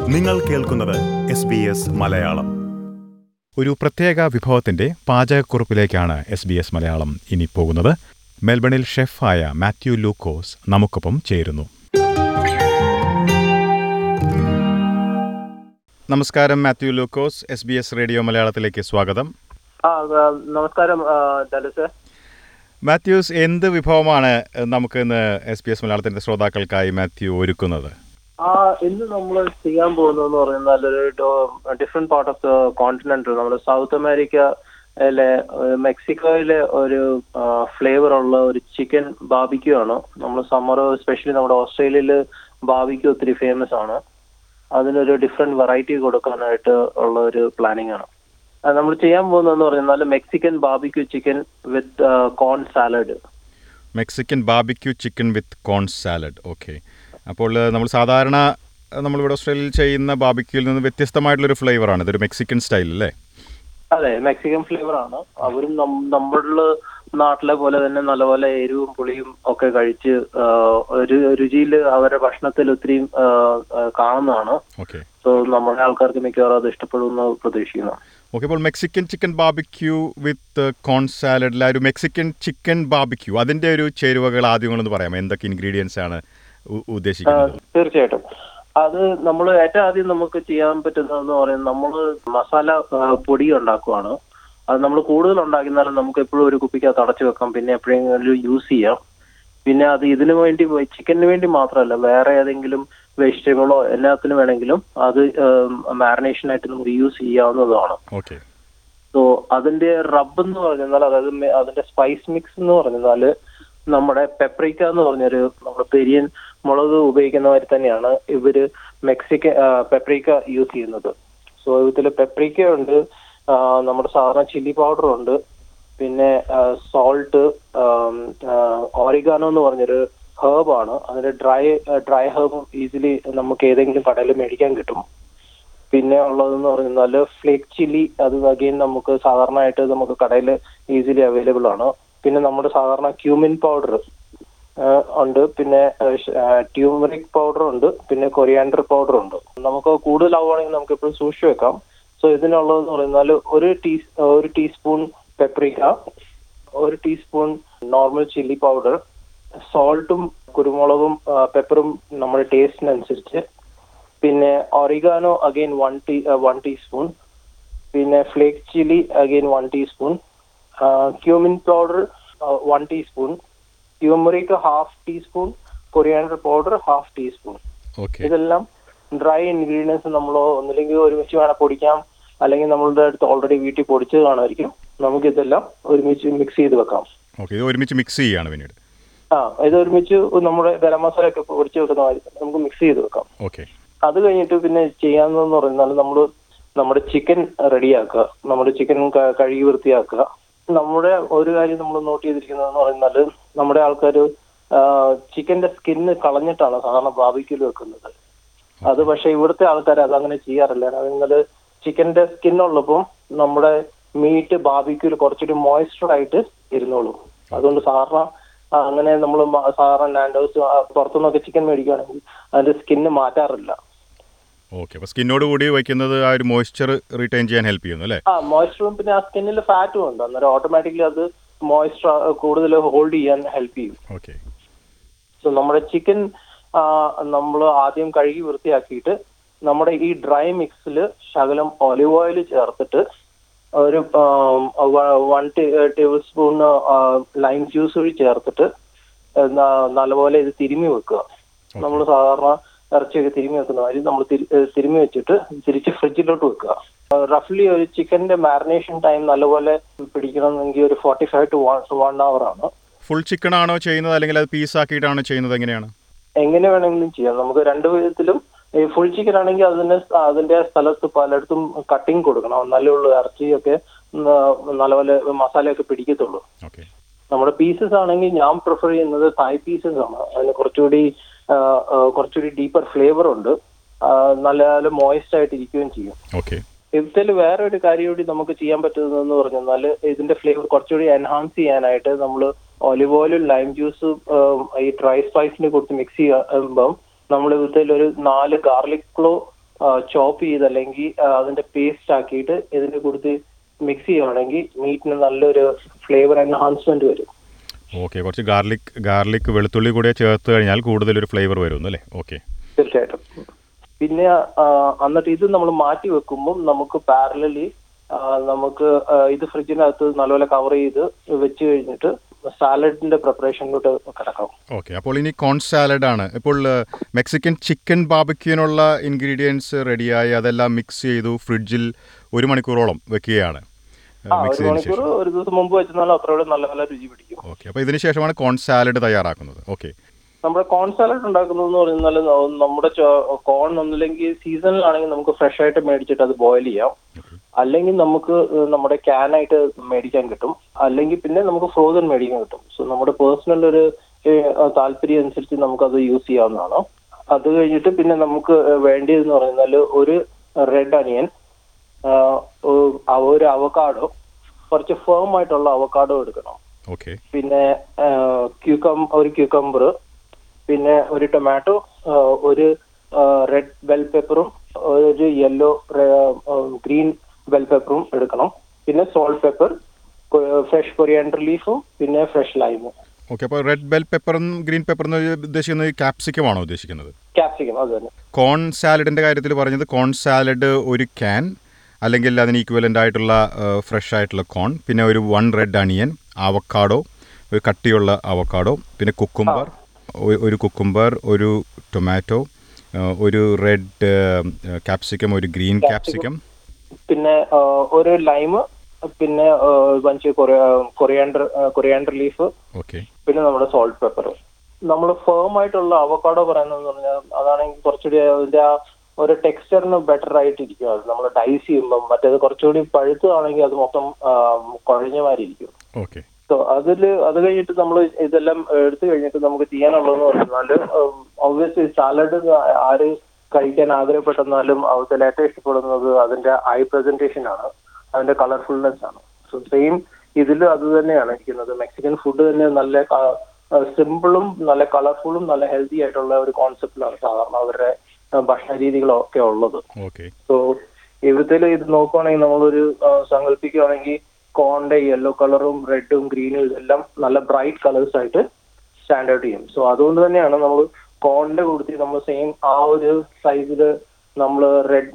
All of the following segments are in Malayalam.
നിങ്ങൾ കേൾക്കുന്നത് എസ് ബി എസ് മലയാളം ഒരു പ്രത്യേക വിഭവത്തിന്റെ പാചകക്കുറിപ്പിലേക്കാണ് എസ് ബി എസ് മലയാളം ഇനി പോകുന്നത് മെൽബണിൽ ഷെഫായ മാത്യു ലൂക്കോസ് നമുക്കൊപ്പം ചേരുന്നു നമസ്കാരം Mathew Lukose S B S radio മലയാളത്തിലേക്ക് സ്വാഗതം ആ ആ, നമസ്കാരം ആ, ഡലസ് മാത്യൂസ് എന്ത് വിഭവമാണ് നമുക്ക് ഇന്ന് എസ് ബി എസ് മലയാളത്തിന്റെ ശ്രോതാക്കൾക്കായി മാത്യു ഒരുക്കുന്നത് ആ ഇന്ന് നമ്മൾ ചെയ്യാൻ പോകുന്നതെന്ന് പറഞ്ഞാൽ ഒരു different part of the continent നമ്മൾ സൗത്ത് അമേരിക്കയിലെ ഏഹ്, മെക്സിക്കോയിലെ ഒരു ഫ്ലേവർ ഉള്ള ഒരു ചിക്കൻ ബാബിക്യൂ ആണ് നമ്മൾ സമ്മർ സ്പെഷ്യലി നമ്മുടെ ഓസ്ട്രേലിയയിൽ ബാബിക്യൂ ഒത്തിരി ഫേമസ് ആണ് അതിനൊരു ഡിഫറെന്റ് വെറൈറ്റി കൊടുക്കാനായിട്ട് ഉള്ള ഒരു പ്ലാനിങ് ആണ് നമ്മൾ ചെയ്യാൻ പോകുന്നതെന്ന് പറഞ്ഞാൽ Mexican barbecue chicken with corn salad Mexican barbecue chicken with corn salad okay അപ്പോൾ ഏഹ്, നമ്മൾ സാധാരണ ഏഹ്, നമ്മളിവിടെ ഓസ്ട്രേലിയയിൽ ചെയ്യുന്ന ബാബിക്യൂയിൽ നിന്ന് വ്യത്യസ്തമായിട്ടുള്ളൊരു ഫ്ലേവറാണ് ഇതൊരു മെക്സിക്കൻ സ്റ്റൈൽ അല്ലേ അതെ മെക്സിക്കൻ ഫ്ലേവർ ആണ് അവരും നമ്മളുടെ നാട്ടിലെ പോലെ തന്നെ നല്ലപോലെ എരിവും പുളിയും ഒക്കെ കഴിച്ച് ആ, ഒരു രുചിയിൽ അവരുടെ ഭക്ഷണത്തിൽ ഒത്തിരി ആ, ആ, കാണുന്നതാണ് ഓക്കെ സോ നമ്മുടെ ആൾക്കാർക്ക് മിക്കവാറും അത് ഇഷ്ടപ്പെടുമെന്ന് പ്രതീക്ഷിക്കുന്നു ഓക്കെ അപ്പോൾ Mexican chicken barbecue with corn സാലഡിൽ ആ ഒരു മെക്സിക്കൻ ചിക്കൻ ബാബിക്യൂ അതിൻ്റെ ഒരു ചേരുവകൾ ആദ്യങ്ങളൊന്ന് പറയാം എന്തൊക്കെ ഇൻഗ്രീഡിയൻസ് ആണ് ഉ- ഉദ്ദേശിക്കുന്നത് തീർച്ചയായിട്ടും അത് നമ്മൾ ഏറ്റവും ആദ്യം നമുക്ക് ചെയ്യാൻ പറ്റുന്നതെന്ന് പറയുന്നത് നമ്മൾ മസാല ആ, പൊടി ഉണ്ടാക്കുവാണ് അത് നമ്മൾ കൂടുതൽ ഉണ്ടാക്കുന്നാലും നമുക്ക് എപ്പോഴും ഒരു കുപ്പിക്കകത്ത് അടച്ചു വെക്കാം പിന്നെ എപ്പോഴെങ്കിലും യൂസ് ചെയ്യാം പിന്നെ അത് ഇതിനു വേണ്ടി ചിക്കന് വേണ്ടി മാത്രമല്ല വേറെ ഏതെങ്കിലും വെജിറ്റബിളോ എല്ലാത്തിനും വേണമെങ്കിലും അത് മാരിനേഷനായിട്ട് നമുക്ക് യൂസ് ചെയ്യാവുന്നതാണ് ഓക്കെ സോ അതിന്റെ റബ്ബ് എന്ന് പറഞ്ഞാൽ അതായത് മെ- അതിന്റെ സ്പൈസ് മിക്സ് എന്ന് പറഞ്ഞാൽ നമ്മുടെ പെപ്രിക്ക എന്ന് പറഞ്ഞൊരു നമ്മുടെ പെരിയൻ മുളക് ഉപയോഗിക്കുന്നവർ തന്നെയാണ് ഇവര് മെക്സിക്കൻ പെപ്രിക്ക യൂസ് ചെയ്യുന്നത് സോ ഇതിൽ പെപ്രിക്ക ഉണ്ട് ആ, നമ്മുടെ സാധാരണ ചില്ലി പൗഡർ ഉണ്ട് പിന്നെ സോൾട്ട് ഓറിഗാനോ എന്ന് പറഞ്ഞൊരു ഹേർബ് ആണ് അതിന്റെ ഡ്രൈ ഡ്രൈ ഹേർബ് ഈസിലി നമുക്ക് ഏതെങ്കിലും കടയിൽ മേടിക്കാൻ കിട്ടും പിന്നെ ഉള്ളതെന്ന് പറഞ്ഞാല് ഫ്ലേക്ക് ചില്ലി അത് അഗെയിൻ നമുക്ക് സാധാരണയായിട്ട് നമുക്ക് കടയിൽ ഈസിലി അവൈലബിൾ ആണ് പിന്നെ നമ്മുടെ സാധാരണ ക്യൂമിൻ പൗഡർ ഉണ്ട് പിന്നെ ട്യൂമറിക് പൗഡർ ഉണ്ട് പിന്നെ കൊറിയാൻഡർ പൗഡർ ഉണ്ട് നമുക്ക് കൂടുതലാവുകയാണെങ്കിൽ നമുക്ക് എപ്പോഴും സൂക്ഷിച്ചു വെക്കാം സോ ഇതിനുള്ളതെന്ന് പറഞ്ഞാൽ ഒരു ടീ ഒരു ടീസ്പൂൺ പെപ്രിക്ക ഒരു ടീസ്പൂൺ നോർമൽ ചില്ലി പൗഡർ സോൾട്ടും കുരുമുളകും പെപ്പറും നമ്മുടെ ടേസ്റ്റിനനുസരിച്ച് പിന്നെ oregano again one tea one teaspoon പിന്നെ flake chilli again one teaspoon cumin powder one teaspoon turmeric half teaspoon coriander powder half teaspoon okay ഇതെല്ലാം ഡ്രൈ ഇൻഗ്രീഡിയൻസ് നമ്മൾ ഒന്നില്ലെങ്കിൽ ഒരുമിച്ച് വേണം പൊടിക്കാം അല്ലെങ്കിൽ നമ്മളുടെ അടുത്ത് ഓൾറെഡി വീട്ടിൽ പൊടിച്ചത് കാണുമായിരിക്കും നമുക്ക് ഇതെല്ലാം ഒരുമിച്ച് മിക്സ് ചെയ്ത് വെക്കാം ഓക്കെ ഇത് ഒരുമിച്ച് മിക്സ് ചെയ്യുകയാണ് പിന്നീട് ആ ഇത് ഒരുമിച്ച് നമ്മുടെ ഗരം മസാല ഒക്കെ പൊടിച്ച് വെക്കുന്ന മാതിരി നമുക്ക് മിക്സ് ചെയ്ത് വെക്കാം ഓക്കെ അത് കഴിഞ്ഞിട്ട് പിന്നെ ചെയ്യാവുന്നതെന്ന് പറഞ്ഞാൽ നമ്മൾ നമ്മുടെ ചിക്കൻ റെഡിയാക്കുക നമ്മുടെ ചിക്കൻ കഴുകി വൃത്തിയാക്കുക നമ്മുടെ ഒരു കാര്യം നമ്മൾ നോട്ട് ചെയ്തിരിക്കുന്നതെന്ന് പറഞ്ഞാൽ നമ്മുടെ ആൾക്കാർ ചിക്കന്റെ സ്കിന്ന് കളഞ്ഞിട്ടാണ് സാധാരണ ബാബിക്യൂല് വെക്കുന്നത് അത് പക്ഷെ ഇവിടുത്തെ ആൾക്കാർ അതങ്ങനെ ചെയ്യാറില്ല എന്നാൽ ചിക്കന്റെ സ്കിന്നുള്ളപ്പം നമ്മുടെ മീറ്റ് ബാബിക്യൂല് കുറച്ചുകൂടി മോയ്സ്ചർ ആയിട്ട് ഇരുന്നോളും അതുകൊണ്ട് സാധാരണ ആ, അങ്ങനെ നമ്മൾ സാധാരണ ലാൻഡ് ഹൗസ് പുറത്തുനിന്നൊക്കെ ചിക്കൻ മേടിക്കുകയാണെങ്കിൽ അതിന്റെ സ്കിന്ന് മാറ്റാറില്ല ഓക്കെ അപ്പോൾ സ്കിന്നോട് കൂടി വയ്ക്കുന്നത് ആ ഒരു മോയ്സ്ചർ റീറ്റെയിൻ ചെയ്യാൻ ഹെൽപ്പ് ചെയ്യുന്നു അല്ലേ ആ മോയ്സ്ചറും പിന്നെ ആ സ്കിന്നിൽ ഫാറ്റും ഉണ്ട് അന്നേരം ഓട്ടോമാറ്റിക്കലി അത് മോയ്സ്ചർ കൂടുതൽ ഹോൾഡ് ചെയ്യാൻ ഹെൽപ്പ് ചെയ്യും ഓക്കെ സോ നമ്മുടെ ചിക്കൻ നമ്മൾ ആദ്യം കഴുകി വൃത്തിയാക്കിയിട്ട് നമ്മുടെ ഈ ഡ്രൈ മിക്സിൽ ശകലം ഒലിവ് ഓയിൽ ചേർത്തിട്ട് ഒരു one tablespoon lime juice കൂടി ചേർത്തിട്ട് ന- നല്ലപോലെ ഇത് തിരുമ്മി വെക്കുക നമ്മൾ സാധാരണ ഇറച്ചിയൊക്കെ തിരുമ്മി വെക്കുന്ന മാതിരി നമ്മൾ തിരുമ്മി വെച്ചിട്ട് തിരിച്ച് ഫ്രിഡ്ജിലോട്ട് വെക്കുക റഫ്ലി ഒരു ചിക്കന്റെ മാരിനേഷൻ ടൈം നല്ലപോലെ പിടിക്കണമെങ്കിൽ ഒരു forty five to one one hour ആണ് ഫുൾ ചിക്കൻ ആണോ ചെയ്യുന്നത് അല്ലെങ്കിൽ അത് പീസ് ആക്കിയിട്ടാണോ ചെയ്യുന്നത് എങ്ങനെയാണ് എങ്ങനെ വേണമെങ്കിലും ചെയ്യാം നമുക്ക് രണ്ട് വിധത്തിലും ഈ ഫുൾ ചിക്കൻ ആണെങ്കിൽ അതിന് സ- അതിന്റെ സ്ഥലത്ത് പലയിടത്തും കട്ടിങ് കൊടുക്കണം എന്നാലേ ഉള്ളൂ ഇറച്ചിയൊക്കെ ന- നല്ലപോലെ മസാലയൊക്കെ പിടിക്കത്തുള്ളൂ ഓക്കെ നമ്മുടെ പീസസ് ആണെങ്കിൽ ഞാൻ പ്രിഫർ ചെയ്യുന്നത് തായ് പീസസ് ആണ് അതിന് കുറച്ചുകൂടി ആ, ആ, കുറച്ചുകൂടി ഡീപ്പർ ഫ്ലേവർ ഉണ്ട് ആ, നല്ല നല്ല മോയിസ്റ്റ് ആയിട്ട് ഇരിക്കുകയും ചെയ്യും ഓക്കെ ഇതിൽ വേറെ ഒരു കാര്യം കൂടി നമുക്ക് ചെയ്യാൻ പറ്റുന്നതെന്ന് പറഞ്ഞാൽ ഇതിന്റെ ഫ്ലേവർ കുറച്ചുകൂടി എൻഹാൻസ് ചെയ്യാനായിട്ട് നമ്മൾ ഒലിവ് ഓയിലും ലൈം ജ്യൂസും ഈ ഡ്രൈ സ്പൈസിനെ കൊടുത്ത് മിക്സ് ചെയ്യുമ്പം നമ്മൾ ഇതിൽ ഒരു നാല് ഗാർലിക് ക്ലോ ചോപ്പ് ചെയ്ത് അല്ലെങ്കിൽ ആ, അതിന്റെ പേസ്റ്റ് ആക്കിയിട്ട് ഇതിന്റെ കൊടുത്ത് മിക്സ് ചെയ്യുവാണെങ്കിൽ മീറ്റിന് നല്ലൊരു ഫ്ലേവർ എൻഹാൻസ്മെന്റ് വരും ഓക്കെ കുറച്ച് ഗാർലിക് ഗാർലിക് വെളുത്തുള്ളി കൂടെ ചേർത്ത് കഴിഞ്ഞാൽ കൂടുതൽ ഒരു ഫ്ലേവർ വരും അല്ലേ ഓക്കെ തീർച്ചയായിട്ടും പിന്നെ ആ, എന്നിട്ട് ഇത് നമ്മൾ മാറ്റി വെക്കുമ്പോൾ നമുക്ക് പാരലലി നമുക്ക് ആ, ഇത് ഫ്രിഡ്ജിനകത്ത് നല്ലപോലെ കവർ ചെയ്ത് വെച്ച് കഴിഞ്ഞിട്ട് സാലഡിന്റെ പ്രിപ്പറേഷനിലോട്ട് കിടക്കാം ഓക്കെ അപ്പോൾ ഇനി കോൺ സാലഡ് ആണ് ഇപ്പോൾ മെക്സിക്കൻ ചിക്കൻ ബാബിക്യൂനുള്ള ഇൻഗ്രീഡിയൻസ് റെഡിയായി അതെല്ലാം മിക്സ് ചെയ്തു ഫ്രിഡ്ജിൽ ഒരു മണിക്കൂറോളം വെക്കുകയാണ് ആ മിക്സ് ഒരു ചെയ്തതിന് മണിക്കൂർ ശേഷം ഒരു ദിവസം മുമ്പ് വെച്ചെന്നാലും അത്രയോടെ നല്ല നല്ല രുചി പിടിക്കും ഓക്കെ അപ്പോൾ ഇതിന് ശേഷമാണ് കോൺ സാലഡ് തയ്യാറാക്കുന്നത് ഓക്കെ നമ്മുടെ കോൺ സാലഡ് ഉണ്ടാക്കുന്നത് എന്ന് പറഞ്ഞാൽ നമ്മുടെ കോൺ ഒന്നില്ലെങ്കിൽ സീസണിലാണെങ്കിൽ നമുക്ക് ഫ്രഷ് ആയിട്ട് മേടിച്ചിട്ട് അത് ബോയിൽ ചെയ്യാം അല്ലെങ്കിൽ നമുക്ക് നമ്മുടെ ക്യാനായിട്ട് മേടിക്കാൻ കിട്ടും അല്ലെങ്കിൽ പിന്നെ നമുക്ക് ഫ്രോസൺ മേടിക്കാൻ കിട്ടും സോ നമ്മുടെ പേഴ്സണൽ ഒരു ഏഹ്, താല്പര്യം അനുസരിച്ച് നമുക്കത് യൂസ് ചെയ്യാവുന്നതാണ് അത് കഴിഞ്ഞിട്ട് പിന്നെ നമുക്ക് വേണ്ടിയതെന്ന് പറഞ്ഞാൽ ഒരു റെഡ് അനിയൻ ഒരു അവക്കാഡോ കുറച്ച് ഫേം ആയിട്ടുള്ള അവക്കാഡോ എടുക്കണം ഓക്കെ പിന്നെ ക്യൂക്കം ഒരു ക്യൂക്കംബർ പിന്നെ ഒരു ടൊമാറ്റോ ഒരു റെഡ് ബെൽ പെപ്പറും ഒരു യെല്ലോ ഗ്രീൻ ബെൽ പെപ്പറും എടുക്കണം പിന്നെ സോൾട്ട് പെപ്പർ ഫ്രഷ് കൊറിയാൻഡർ ലീഫും പിന്നെ ഫ്രഷ് ലൈമും ഓക്കെ അപ്പോൾ റെഡ് ബെൽ പെപ്പറും ഗ്രീൻ പെപ്പറും ഉദ്ദേശിക്കുന്നത് ക്യാപ്സിക്കമാണോ ഉദ്ദേശിക്കുന്നത് ക്യാപ്സിക്കം അത് തന്നെ കോൺ സാലഡിൻ്റെ കാര്യത്തിൽ പറഞ്ഞത് കോൺ സാലഡ് ഒരു ക്യാൻ അല്ലെങ്കിൽ അതിന് ഈക്വലൻ്റ് ആയിട്ടുള്ള ഫ്രഷ് ആയിട്ടുള്ള കോൺ പിന്നെ ഒരു വൺ റെഡ് അണിയൻ അവക്കാഡോ ഒരു കട്ടിയുള്ള അവക്കാഡോ പിന്നെ കുക്കുംബർ ഒരു കുക്കുംബർ ഒരു ടൊമാറ്റോ ഒരു റെഡ് ക്യാപ്സിക്കം ഒരു ഗ്രീൻ ക്യാപ്സിക്കം പിന്നെ ആ, ഒരു ലൈമ് പിന്നെ bunch coriander coriander leaf okay പിന്നെ നമ്മുടെ സോൾട്ട് പെപ്പർ നമ്മൾ ഫേം ആയിട്ടുള്ള അവക്കാഡോ പറയുന്നതെന്ന് പറഞ്ഞാൽ അതാണെങ്കിൽ കുറച്ചുകൂടി അതിന്റെ ആ ഒരു ടെക്സ്ചറിന് ബെറ്റർ ആയിട്ട് ഇരിക്കും അത് നമ്മൾ ഡൈസ് ചെയ്യുമ്പം മറ്റേത് കുറച്ചുകൂടി പഴുത്തതാണെങ്കിൽ അത് മൊത്തം ആ, കുഴഞ്ഞ മാതിരി ഇരിക്കും ഓക്കെ സോ അതിൽ അത് കഴിഞ്ഞിട്ട് നമ്മൾ ഇതെല്ലാം എടുത്തു കഴിഞ്ഞിട്ട് നമുക്ക് ചെയ്യാനുള്ളതെന്ന് പറഞ്ഞാൽ ഒബ്വിയസ്ലി സാലഡ് ആര് കഴിക്കാൻ ആഗ്രഹപ്പെട്ടെന്നാലും അവർക്ക് ഏറ്റവും ഇഷ്ടപ്പെടുന്നത് അതിന്റെ ഐ പ്രസന്റേഷൻ ആണ് അതിന്റെ കളർഫുൾനെസ് ആണ് സോ സെയിം ഇതിൽ അത് തന്നെയാണ് ഇരിക്കുന്നത് മെക്സിക്കൻ ഫുഡ് തന്നെ നല്ല സിമ്പിളും നല്ല കളർഫുള്ളും നല്ല ഹെൽത്തി ആയിട്ടുള്ള ഒരു കോൺസെപ്റ്റിലാണ് സാധാരണ അവരുടെ ആ, ഭക്ഷണ രീതികളൊക്കെ ഉള്ളത് ഓക്കെ സോ ഇവിടുത്തെ ഇത് നോക്കുവാണെങ്കിൽ നമ്മളൊരു ആ, സങ്കല്പിക്കുകയാണെങ്കിൽ കോണിന്റെ യെല്ലോ കളറും റെഡും ഗ്രീനും ഇതെല്ലാം നല്ല ബ്രൈറ്റ് കളേഴ്സ് ആയിട്ട് സ്റ്റാൻഡേർഡ് ചെയ്യും സോ അതുകൊണ്ട് തന്നെയാണ് നമ്മൾ കോണിന്റെ കൂട്ടത്തിൽ നമ്മൾ സെയിം ആ ഒരു സൈസിൽ നമ്മൾ റെഡ്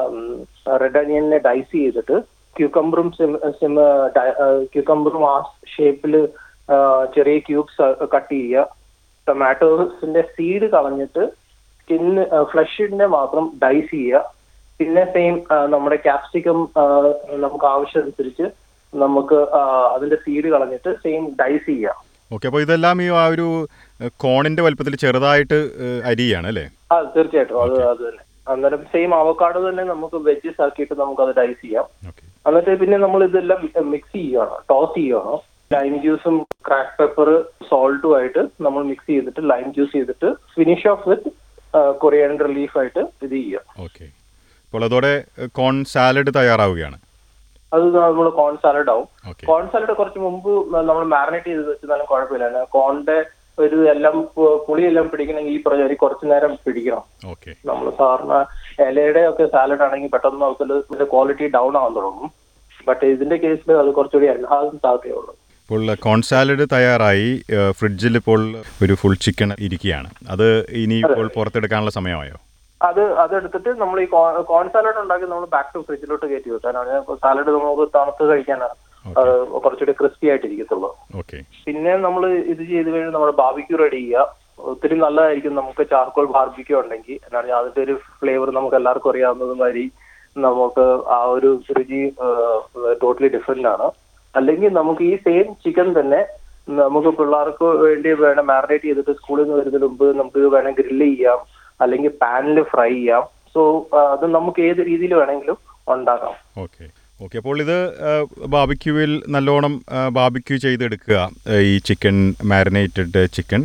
റെഡ് അനിയനെ ഡൈസ് ചെയ്തിട്ട് ക്യൂക്കംബറും സിം ക്യൂക്കംബറും ആ ഷേപ്പിൽ ചെറിയ ക്യൂബ്സ് കട്ട് ചെയ്യുക ടൊമാറ്റോസിന്റെ സീഡ് കളഞ്ഞിട്ട് സ്കിന്ന് ഫ്ലഷിന്റെ മാത്രം ഡൈസ് ചെയ്യുക പിന്നെ സെയിം നമ്മുടെ ക്യാപ്സിക്കം നമുക്ക് ആവശ്യമനുസരിച്ച് നമുക്ക് ആ, അതിന്റെ സീഡ് കളഞ്ഞിട്ട് സെയിം ഡൈസ് ചെയ്യുക ഓക്കെ അപ്പോൾ ഇതെല്ലാം ഈ ആ ഒരു കോണിൻ്റെ വലുപ്പത്തിൽ ചെറുതായിട്ട് ഏഹ്, അരിയാണ് അല്ലേ ആ തീർച്ചയായിട്ടും അത് അത് തന്നെ അന്നേരം സെയിം അവക്കാഡോ തന്നെ നമുക്ക് വെജസ് ആക്കിയിട്ട് നമുക്ക് അത് ഡൈസ് ചെയ്യാം ഓക്കെ എന്നിട്ട് പിന്നെ നമ്മൾ ഇതെല്ലാം മിക്സ് ചെയ്യുകയാണ് ടോസ് ചെയ്യുകയാണ് ലൈം ജ്യൂസും ക്രാക്ക് പെപ്പർ സോൾട്ടും ആയിട്ട് നമ്മൾ മിക്സ് ചെയ്തിട്ട് ലൈം ജ്യൂസ് ചെയ്തിട്ട് finish off with coriander leaf ആയിട്ട് ഇത് ചെയ്യുക ഓക്കെ അപ്പോൾ അതോടെ കോൺ സാലഡ് തയ്യാറാവുകയാണ് അത് നമ്മൾ കോൺ സാലഡ് ആവും ഓക്കെ കോൺ സാലഡ് കുറച്ച് മുമ്പ് നമ്മൾ മാറിനേറ്റ് ചെയ്ത് വെച്ചാലും കുഴപ്പമില്ല കോണിന്റെ ഒരു എല്ലാം പു- പുളിയെല്ലാം പിടിക്കണമെങ്കിൽ ഈ പറഞ്ഞ ഒരു കുറച്ച് നേരം പിടിക്കണം ഓക്കെ നമ്മൾ സാധാരണ ഇലയുടെ ഒക്കെ സാലഡ് ആണെങ്കിൽ പെട്ടെന്ന് നമുക്ക് ക്വാളിറ്റി ഡൗൺ ആവാൻ തുടങ്ങും ബട്ട് ഇതിന്റെ കേസിൽ അത് കുറച്ചുകൂടി എൻഹാൻസ് സാധ്യതയുള്ളൂ ഇപ്പോൾ കോൺ സാലഡ് തയ്യാറായി ഏഹ്, ഫ്രിഡ്ജിൽ ഇപ്പോൾ ഒരു ഫുൾ ചിക്കൻ ഇരിക്കുകയാണ് അത് ഇനി ഇപ്പോൾ പുറത്തെടുക്കാനുള്ള സമയമായോ അത് അതെടുത്തിട്ട് നമ്മൾ ഈ കോൺ സാലഡ് ഉണ്ടാക്കി നമ്മൾ ബാക്ക് ടു ഫ്രിഡ്ജിലോട്ട് കയറ്റി വെക്കാനാണ് സാലഡ് നമുക്ക് തണുത്ത് കഴിക്കാനാണ് അത് കുറച്ചുകൂടി ക്രിസ്പി ആയിട്ടിരിക്കത്തുള്ളൂ ഓക്കെ പിന്നെ നമ്മൾ ഇത് ചെയ്ത് കഴിഞ്ഞ് നമ്മുടെ ബാർബിക്യൂ റെഡി ചെയ്യുക ഒത്തിരി നല്ലതായിരിക്കും നമുക്ക് ചാർക്കോൾ ബാർബിക്യൂ ഉണ്ടെങ്കിൽ എന്നാണ് അതിന്റെ ഒരു ഫ്ലേവർ നമുക്ക് എല്ലാവർക്കും അറിയാവുന്നത് മാതിരി നമുക്ക് ആ ഒരു രുചി ടോട്ടലി ഡിഫറെന്റ് ആണ് അല്ലെങ്കിൽ നമുക്ക് ഈ സെയിം ചിക്കൻ തന്നെ നമുക്ക് പിള്ളേർക്ക് വേണ്ടി വേണം മാറിനേറ്റ് ചെയ്തിട്ട് സ്കൂളിൽ നിന്ന് വരുന്നതിന് മുമ്പ് നമുക്ക് വേണം ഗ്രില്ല് ചെയ്യാം അല്ലെങ്കിൽ പാനിൽ ഫ്രൈ ചെയ്യാം സോ അത് നമുക്ക് ഏത് രീതിയിൽ വേണമെങ്കിലും ഉണ്ടാക്കാം ഓക്കെ ഓക്കെ അപ്പോൾ ഇത് ബാബിക്യൂവിൽ നല്ലോണം ബാബിക്യൂ ചെയ്തെടുക്കുക ഏഹ്, ഈ ചിക്കൻ മാരിനേറ്റഡ് ചിക്കൻ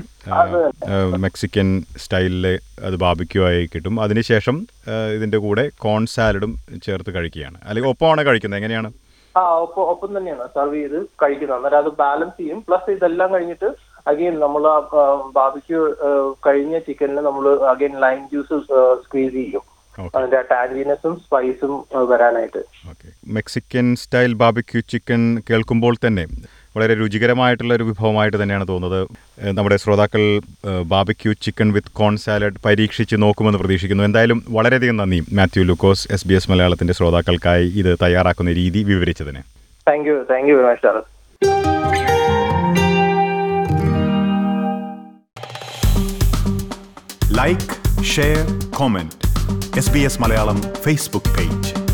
മെക്സിക്കൻ സ്റ്റൈലിൽ അത് ബാബിക്യൂ ആയി കിട്ടും അതിനുശേഷം ഏഹ്, ഇതിൻ്റെ കൂടെ കോൺ സാലഡും ചേർത്ത് കഴിക്കുകയാണ് അല്ലെങ്കിൽ ഒപ്പമാണ് കഴിക്കുന്നത് എങ്ങനെയാണ് ആ ഒപ്പം ഒപ്പം തന്നെയാണ് സെർവ് ചെയ്ത് കഴിക്കുന്നത് അന്നേരം അത് ബാലൻസ് ചെയ്യും പ്ലസ് ഇതെല്ലാം കഴിഞ്ഞിട്ട് അഗെയിൻ നമ്മൾ ബാബിക്ക് കഴിഞ്ഞ ചിക്കനിൽ നമ്മൾ അഗെയിൻ ലൈം ജ്യൂസ് സ്ക്വീസ് ചെയ്യും Okay. അതിന്റെ ടാൻജിനെസും സ്പൈസും വരാനായിട്ട് okay Mexican style barbecue chicken കേൾക്കുമ്പോൾ തന്നെ വളരെ രുചികരമായിട്ടുള്ള ഒരു വിഭവമായിട്ട് തന്നെയാണ് തോന്നുന്നത് ഏഹ് നമ്മുടെ ശ്രോതാക്കൾ barbecue chicken with corn salad പരീക്ഷിച്ച് നോക്കുമെന്ന് പ്രതീക്ഷിക്കുന്നു എന്തായാലും വളരെയധികം നന്ദി Mathew Lukose S B S മലയാളത്തിൻ്റെ ശ്രോതാക്കൾക്കായി ഇത് തയ്യാറാക്കുന്ന രീതി വിവരിച്ചതിന് thank you thank you very much sir like share comment S B S Malayalam Facebook page